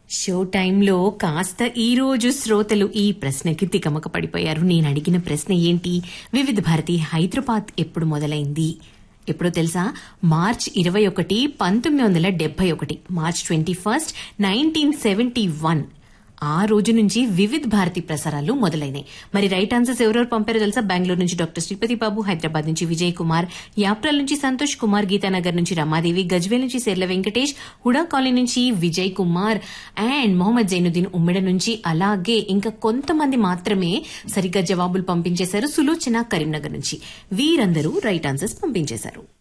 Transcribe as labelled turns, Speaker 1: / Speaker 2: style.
Speaker 1: show టైంలో కాస్త ఈ రోజు శ్రోతలు ఈ ప్రశ్నకి తికమక పడిపోయారు నేను అడిగిన ప్రశ్న ఏంటి వివిధ భారతి హైదరాబాద్ ఎప్పుడు మొదలైంది ఎప్పుడో తెలుసా మార్చ్ ఇరవై ఒకటి పంతొమ్మిది వందల డెబ్బై ఒకటి March twenty first nineteen seventy one ఆ రోజు నుంచి వివిధ్ భారతి ప్రసారాలు మొదలైనాయి మరి రైట్ ఆన్సర్స్ ఎవరెవరు పంపారో తెలుసా బెంగళూరు నుంచి డాక్టర్ శ్రీపతి బాబు హైదరాబాద్ నుంచి విజయ్ కుమార్ యాప్రాల్ నుంచి సంతోష్ కుమార్ గీతానగర్ నుంచి రమాదేవి గజ్వేల్ నుంచి సెర్ల వెంకటేష్ హుడా కాలనీ నుంచి విజయ్ కుమార్ అండ్ మొహమ్మద్ జైనుద్దీన్ ఉమ్మెడ నుంచి అలాగే ఇంకా కొంతమంది మాత్రమే సరిగ్గా జవాబులు పంపించేశారు సులోచన కరీంనగర్ నుంచి వీరందరూ రైట్ ఆన్సర్స్ పంపించేశారు